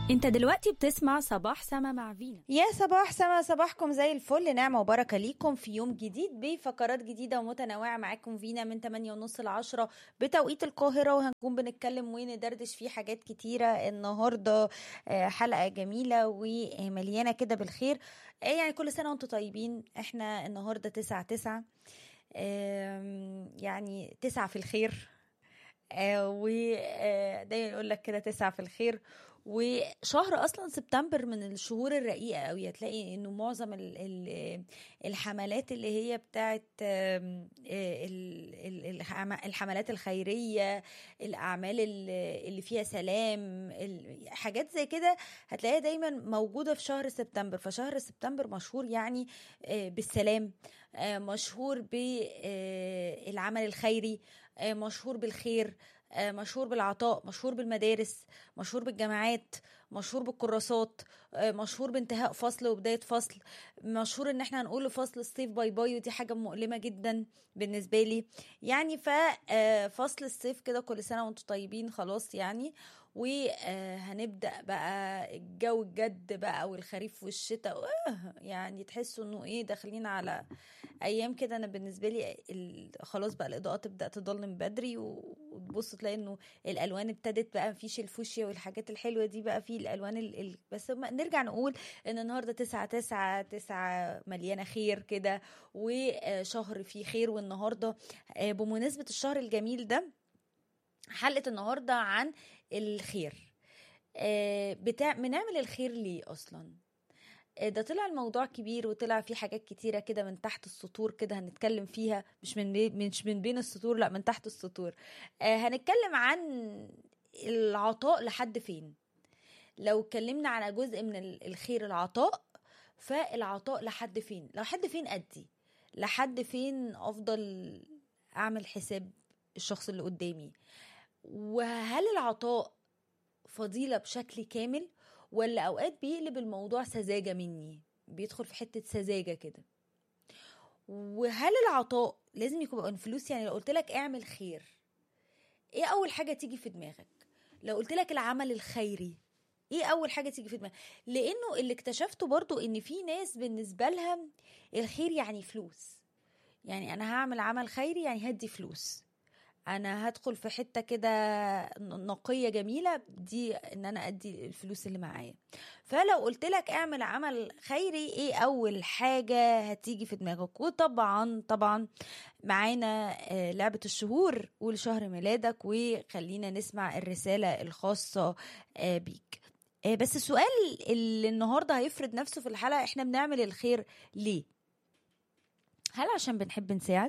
انت دلوقتي بتسمع صباح سما مع فينا يا صباح سما صباحكم زي الفل نعمة وبركة ليكم في يوم جديد بفقرات جديدة ومتنوعة معاكم فينا من 8 ونص ل 10 بتوقيت القاهرة وهنكون بنتكلم وندردش فيه حاجات كتيرة النهاردة آه، حلقة جميلة ومليانة كده بالخير آه، يعني كل سنة وانتم طيبين احنا النهاردة 9 9 يعني تسعة في الخير آه ودايما يقول لك كده تسعة في الخير وشهر اصلا سبتمبر من الشهور الرقيقه قوي هتلاقي انه معظم ال ال الحملات اللي هي بتاعت آم، آه، ال- ال- الحم- الحملات الخيريه الاعمال ال- اللي فيها سلام ال- حاجات زي كده هتلاقيها دايما موجوده في شهر سبتمبر فشهر سبتمبر مشهور يعني آه، بالسلام آه، مشهور بالعمل الخيري آه، مشهور بالخير آه، مشهور بالعطاء مشهور بالمدارس مشهور بالجامعات مشهور بالكراسات آه، مشهور بانتهاء فصل وبداية فصل مشهور ان احنا هنقول لفصل الصيف باي باي ودي حاجة مؤلمة جدا بالنسبة لي يعني ففصل الصيف كده كل سنة وانتم طيبين خلاص يعني وهنبدأ بقى الجو الجد بقى والخريف والشتاء آه، يعني تحسوا انه ايه داخلين على ايام كده انا بالنسبه لي ال- خلاص بقى الاضاءه تبدا تضلم بدري و- وتبص تلاقي انه الالوان ابتدت بقى مفيش الفوشيا والحاجات الحلوه دي بقى في الالوان ال... ال... بس ما- نرجع نقول ان النهارده تسعة تسعة تسعة مليانه خير كده وشهر فيه خير والنهارده آه، بمناسبه الشهر الجميل ده حلقه النهارده عن الخير آه، بتاع بنعمل الخير ليه اصلا آه، ده طلع الموضوع كبير وطلع فيه حاجات كتيرة كده من تحت السطور كده هنتكلم فيها مش من بي مش من بين السطور لا من تحت السطور آه، هنتكلم عن العطاء لحد فين لو اتكلمنا على جزء من ال- الخير العطاء فالعطاء لحد فين لو حد فين أدي لحد فين أفضل أعمل حساب الشخص اللي قدامي وهل العطاء فضيلة بشكل كامل ولا أوقات بيقلب الموضوع سذاجة مني بيدخل في حتة سذاجة كده وهل العطاء لازم يكون فلوس يعني لو قلت لك اعمل خير ايه أول حاجة تيجي في دماغك لو قلت لك العمل الخيري ايه اول حاجه تيجي في دماغك لانه اللي اكتشفته برضو ان في ناس بالنسبه لها الخير يعني فلوس يعني انا هعمل عمل خيري يعني هدي فلوس انا هدخل في حته كده نقيه جميله دي ان انا ادي الفلوس اللي معايا فلو قلت لك اعمل عمل خيري ايه اول حاجه هتيجي في دماغك وطبعا طبعا معانا آه، لعبه الشهور قول شهر ميلادك وخلينا نسمع الرساله الخاصه آه، بيك آه، بس السؤال اللي النهارده هيفرض نفسه في الحلقه احنا بنعمل الخير ليه هل عشان بنحب نساعد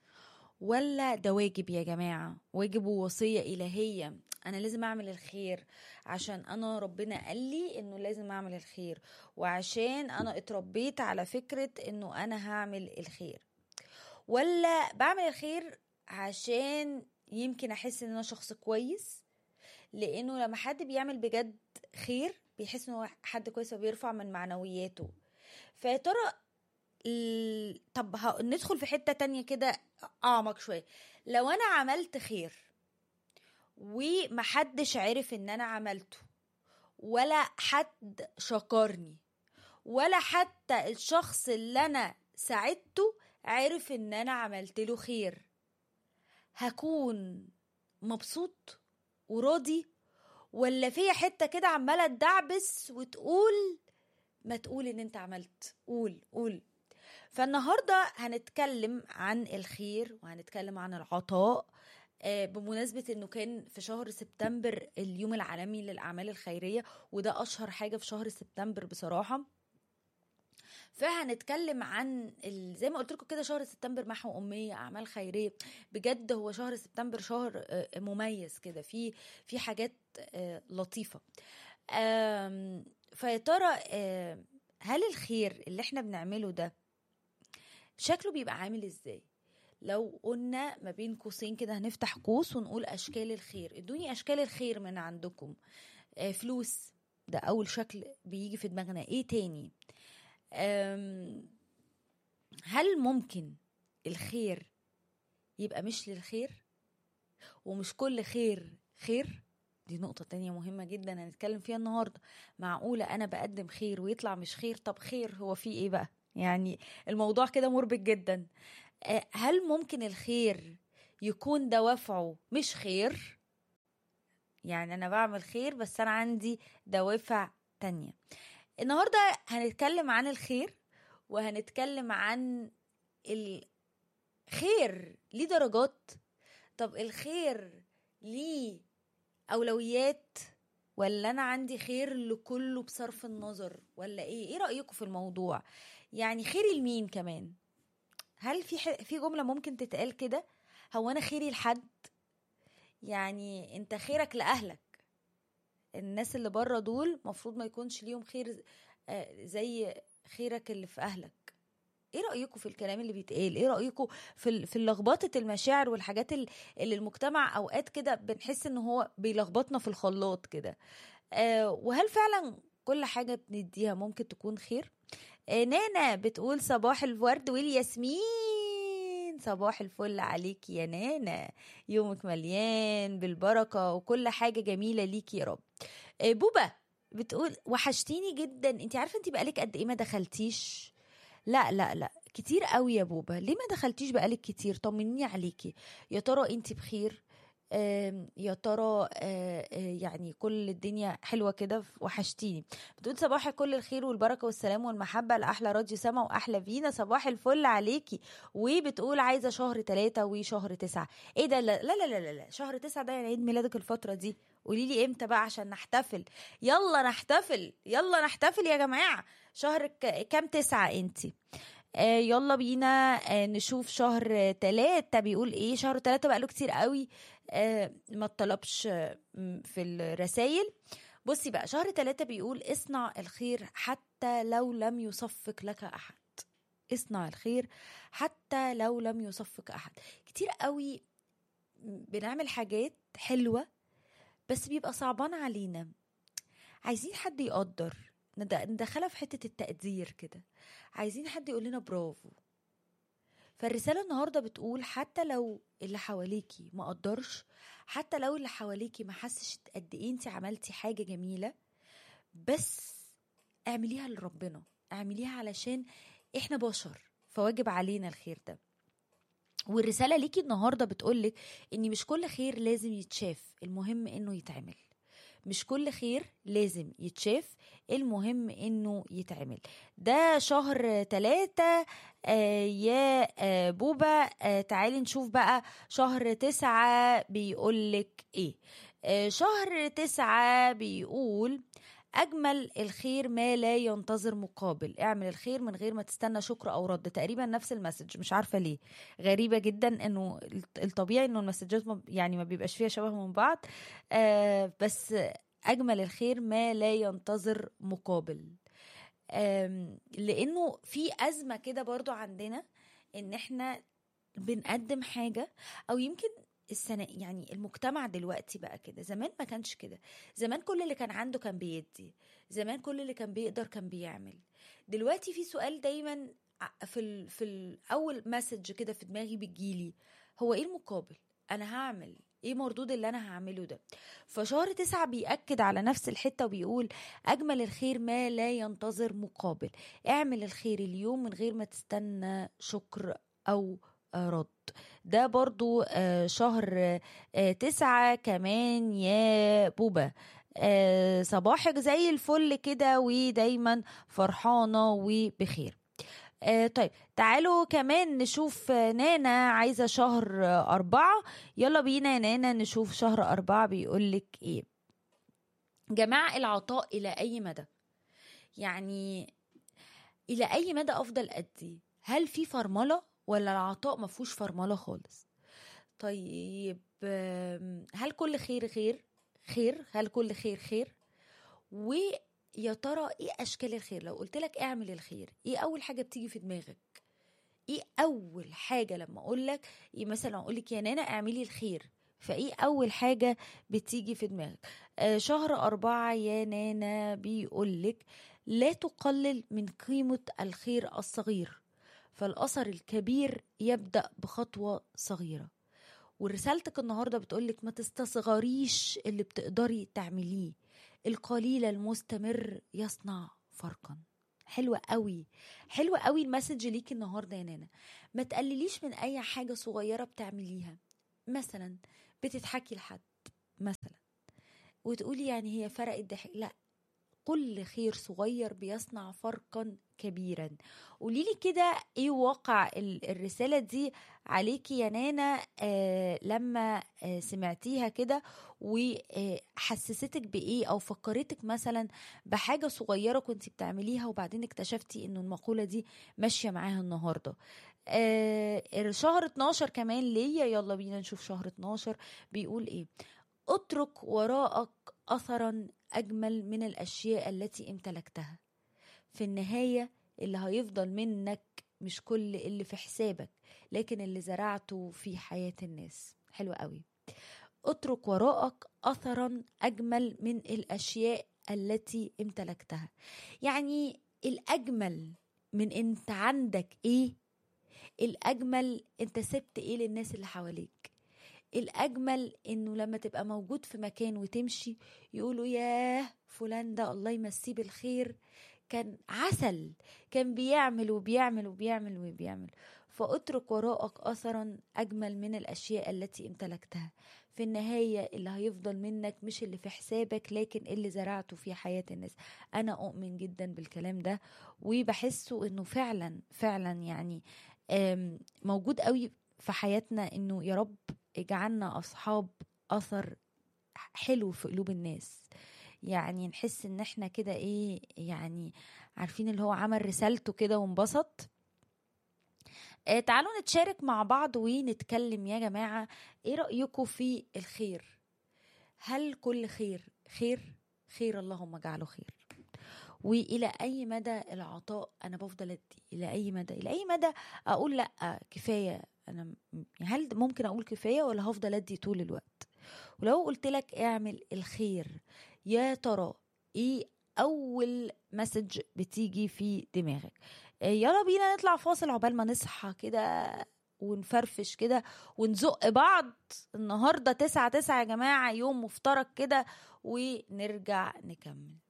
ولا ده واجب يا جماعة واجب ووصية إلهية أنا لازم أعمل الخير عشان أنا ربنا قال لي إنه لازم أعمل الخير وعشان أنا اتربيت على فكرة إنه أنا هعمل الخير ولا بعمل الخير عشان يمكن أحس إن أنا شخص كويس لأنه لما حد بيعمل بجد خير بيحس إنه هو حد كويس وبيرفع من معنوياته فيا ترى ال- طب ه- ندخل في حتة تانية كده أعمق شوية لو أنا عملت خير ومحدش عرف إن أنا عملته ولا حد شكرني ولا حتى الشخص اللي أنا ساعدته عرف إن أنا عملت له خير هكون مبسوط وراضي ولا فيا حتة كده عمالة تدعبس وتقول ما تقول ان انت عملت قول قول فالنهارده هنتكلم عن الخير وهنتكلم عن العطاء آه، بمناسبة انه كان في شهر سبتمبر اليوم العالمي للأعمال الخيرية وده أشهر حاجة في شهر سبتمبر بصراحة فهنتكلم عن ال... زي ما قلت لكم كده شهر سبتمبر محو أمية أعمال خيرية بجد هو شهر سبتمبر شهر آه، مميز كده في في حاجات آه، لطيفة آم، فيا ترى آه، هل الخير اللي احنا بنعمله ده شكله بيبقى عامل ازاي لو قلنا ما بين قوسين كده هنفتح قوس ونقول اشكال الخير ادوني اشكال الخير من عندكم آه، فلوس ده اول شكل بيجي في دماغنا ايه تاني أم، هل ممكن الخير يبقى مش للخير ومش كل خير خير دي نقطة تانية مهمة جدا هنتكلم فيها النهاردة معقولة أنا بقدم خير ويطلع مش خير طب خير هو في إيه بقى يعني الموضوع كده مربك جدا آه، هل ممكن الخير يكون دوافعه مش خير يعني أنا بعمل خير بس أنا عندي دوافع تانية النهاردة هنتكلم عن الخير وهنتكلم عن الخير ليه درجات طب الخير ليه أولويات ولا أنا عندي خير لكله بصرف النظر ولا إيه إيه رأيكم في الموضوع يعني خيري لمين كمان هل في ح... في جملة ممكن تتقال كده هو أنا خيري لحد يعني أنت خيرك لأهلك الناس اللي بره دول مفروض ما يكونش ليهم خير آه، زي خيرك اللي في أهلك ايه رايكم في الكلام اللي بيتقال ايه رايكم في ال- في لخبطه المشاعر والحاجات ال- اللي المجتمع اوقات كده بنحس ان هو بيلخبطنا في الخلاط كده آه وهل فعلا كل حاجه بنديها ممكن تكون خير آه نانا بتقول صباح الورد والياسمين صباح الفل عليك يا نانا يومك مليان بالبركه وكل حاجه جميله ليكي يا رب آه بوبا بتقول وحشتيني جدا انت عارفه انت بقالك قد ايه ما دخلتيش لا لا لا كتير قوي يا بوبا ليه ما دخلتيش بقالك كتير طمنيني عليكي يا ترى انت بخير آم، يا ترى آه، آه، يعني كل الدنيا حلوه كده وحشتيني بتقول صباح كل الخير والبركه والسلام والمحبه لاحلى راديو سما واحلى فينا صباح الفل عليكي وبتقول عايزه شهر ثلاثة وشهر تسعة ايه ده لا لا لا لا, لا. شهر تسعة ده يعني عيد ميلادك الفتره دي قولي لي امتى بقى عشان نحتفل يلا نحتفل يلا نحتفل يا جماعه شهر ك- كام تسعة انتي آه يلا بينا آه نشوف شهر آه، تلاتة بيقول ايه شهر تلاتة بقاله كتير قوي آه ما اتطلبش آه، م- في الرسايل بصي بقى شهر تلاتة بيقول اصنع الخير حتى لو لم يصفق لك احد اصنع الخير حتى لو لم يصفق احد كتير قوي بنعمل حاجات حلوة بس بيبقى صعبان علينا عايزين حد يقدر ند- ندخلها في حتة التقدير كده عايزين حد يقول لنا برافو فالرسالة النهاردة بتقول حتى لو اللي حواليكي ما قدرش حتى لو اللي حواليكي ما حسش قد ايه انت عملتي حاجة جميلة بس اعمليها لربنا اعمليها علشان احنا بشر فواجب علينا الخير ده والرسالة ليكي النهاردة بتقولك ان مش كل خير لازم يتشاف المهم انه يتعمل مش كل خير لازم يتشاف المهم انه يتعمل ده شهر تلاتة آه يا آه بوبا آه تعالي نشوف بقى شهر تسعة بيقولك ايه آه شهر تسعة بيقول أجمل الخير ما لا ينتظر مقابل اعمل الخير من غير ما تستنى شكر أو رد تقريبا نفس المسج مش عارفة ليه غريبة جدا انه الطبيعي انه المسجات ما- يعني ما بيبقاش فيها شبه من بعض آه بس أجمل الخير ما لا ينتظر مقابل آم، لأنه في أزمة كده برضو عندنا إن إحنا بنقدم حاجة أو يمكن السنة يعني المجتمع دلوقتي بقى كده زمان ما كانش كده زمان كل اللي كان عنده كان بيدي زمان كل اللي كان بيقدر كان بيعمل دلوقتي في سؤال دايما ع- في ال في الاول مسج كده في دماغي بتجيلي هو ايه المقابل انا هعمل ايه مردود اللي انا هعمله ده فشهر تسعة بيأكد على نفس الحتة وبيقول أجمل الخير ما لا ينتظر مقابل اعمل الخير اليوم من غير ما تستنى شكر أو آه، رد ده برضو آه، شهر آه، تسعة كمان يا بوبا آه، صباحك زي الفل كده ودايما فرحانة وبخير آه طيب تعالوا كمان نشوف آه، نانا عايزة شهر آه، أربعة يلا بينا يا نانا نشوف شهر أربعة بيقولك إيه جماعة العطاء إلى أي مدى يعني إلى أي مدى أفضل أدي هل في فرملة ولا العطاء ما فيهوش فرملة خالص طيب آم، هل كل خير خير خير هل كل خير خير ويا ترى ايه اشكال الخير لو قلت لك اعمل الخير ايه اول حاجه بتيجي في دماغك ايه اول حاجه لما اقول لك إيه مثلا اقول لك يا نانا اعملي الخير فايه اول حاجه بتيجي في دماغك آه شهر أربعة يا نانا بيقول لك لا تقلل من قيمه الخير الصغير فالاثر الكبير يبدا بخطوه صغيره ورسالتك النهارده بتقولك ما تستصغريش اللي بتقدري تعمليه القليل المستمر يصنع فرقا حلوة قوي حلوة قوي المسج ليكي النهاردة يا نانا ما تقلليش من أي حاجة صغيرة بتعمليها مثلا بتضحكي لحد مثلا وتقولي يعني هي فرقت ضحك لا كل خير صغير بيصنع فرقا كبيرا قوليلي كده ايه واقع ال- الرسالة دي عليكي يا نانا آه لما آه سمعتيها كده وحسستك بايه او فكرتك مثلا بحاجة صغيرة كنت بتعمليها وبعدين اكتشفتي انه المقولة دي ماشية معاها النهاردة آه شهر 12 كمان ليا يلا بينا نشوف شهر 12 بيقول ايه اترك وراءك اثرا اجمل من الاشياء التي امتلكتها في النهايه اللي هيفضل منك مش كل اللي في حسابك لكن اللي زرعته في حياه الناس حلو قوي اترك وراءك اثرا اجمل من الاشياء التي امتلكتها يعني الاجمل من انت عندك ايه الاجمل انت سبت ايه للناس اللي حواليك الأجمل إنه لما تبقى موجود في مكان وتمشي يقولوا ياه فلان ده الله يمسيه بالخير كان عسل كان بيعمل وبيعمل وبيعمل وبيعمل فاترك وراءك أثرا أجمل من الأشياء التي امتلكتها في النهاية اللي هيفضل منك مش اللي في حسابك لكن اللي زرعته في حياة الناس أنا أؤمن جدا بالكلام ده وبحسه إنه فعلا فعلا يعني آم، موجود قوي في حياتنا إنه يا رب اجعلنا أصحاب أثر حلو في قلوب الناس يعني نحس ان احنا كده ايه يعني عارفين اللي هو عمل رسالته كده وانبسط آه تعالوا نتشارك مع بعض ونتكلم يا جماعة ايه رأيكم في الخير هل كل خير خير خير اللهم اجعله خير والى اي مدى العطاء انا بفضل ادي الى اي مدى الى اي مدى اقول لا كفايه انا م- هل ممكن اقول كفايه ولا هفضل ادي طول الوقت ولو قلت لك اعمل الخير يا ترى ايه اول مسج بتيجي في دماغك آه، يلا بينا نطلع فاصل عقبال ما نصحى كده ونفرفش كده ونزق بعض النهارده تسعة تسعة يا جماعة يوم مفترق كده ونرجع نكمل